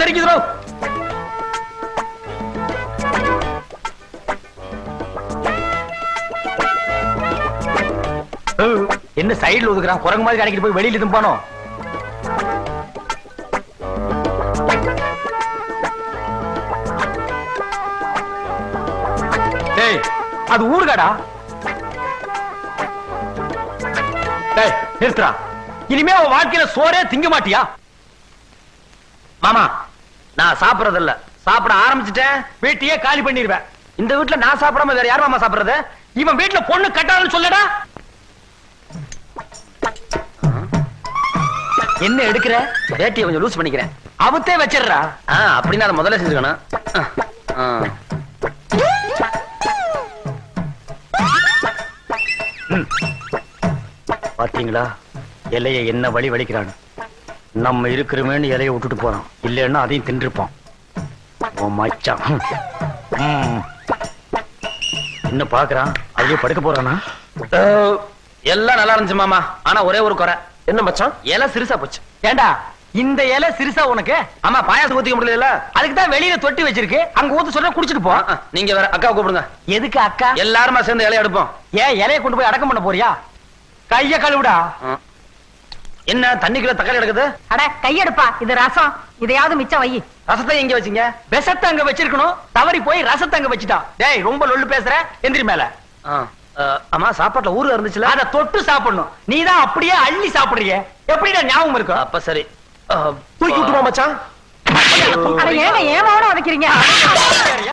தெரிக்குதுரோ என்ன சைடுல ஒதுக்குறான் குரங்கு மாதிரி கடைக்கிட்டு போய் வெளியில இதும் போனோம் டேய் அது ஊருகாடா டேய் நிறுத்துறா இனிமே அவன் வாழ்க்கையில சோறே திங்க மாட்டியா மாமா நான் சாப்பிடறது இல்ல சாப்பிட ஆரம்பிச்சிட்டேன் வீட்டையே காலி பண்ணிடுவேன் இந்த வீட்டுல நான் சாப்பிடாம வேற யார் மாமா சாப்பிடுறது இவன் வீட்டுல பொண்ணு கட்டாதுன்னு சொல்லடா என்ன எடுக்கிற வேட்டியை கொஞ்சம் லூஸ் பண்ணிக்கிறேன் அவத்தே வச்சிடுறா ஆ அப்படின்னா அதை முதல்ல செஞ்சுக்கணும் ஆ, ஆ. பாத்தீங்களா இலைய என்ன வழி வலிக்கிறான்னு நம்ம இருக்கிறோமேன்னு இலைய விட்டுட்டு போறோம் இல்லைன்னா அதையும் தின்றுப்போம் ஓ மச்சான் ம். என்ன பாக்குறான் அதுலயே படுக்க போறானா அஹ், எல்லாம் நல்லா இருந்துச்சு மாமா ஆனா ஒரே ஒரு குறை என்ன மச்சான் இலை சிறுசா போச்சு ஏண்டா இந்த இலை சிறுசா உனக்கு ஆமா பாயாசம் ஊத்திக்க முடியல அதுக்கு தான் வெளியில தொட்டி வச்சிருக்கு அங்க ஊத்து சொல்ற குடிச்சிட்டு போ நீங்க வேற அக்கா கூப்பிடுங்க எதுக்கு அக்கா எல்லாருமா சேர்ந்து இலைய எடுப்போம் ஏன் இலைய கொண்டு போய் அடக்கம் பண்ண போறியா கைய கழுவுடா ஆ. என்ன தண்ணிக்குள்ள தக்காளி எடுக்குது அட கையெடுப்பா இது ரசம் இதையாவது மிச்சம் வை ரசத்தை எங்க வச்சீங்க விஷத்தை அங்க வச்சிருக்கணும் தவறி போய் ரசத்தை அங்க வச்சுட்டான் டேய் ரொம்ப லொல்லு பேசுற எந்திரி மேல ஆ, அஹ், ஆமா சாப்பாட்டுல ஊரு இருந்துச்சுல அத தொட்டு சாப்பிடணும் நீ தான் அப்படியே அள்ளி சாப்பிடுறிய எப்படிடா ஞாபகம் இருக்கும் அப்ப சரி அஹ், தூக்கி விட்டுருவா மச்சான் அட ஏங்க ஏமாவோட உதைக்கிறீங்க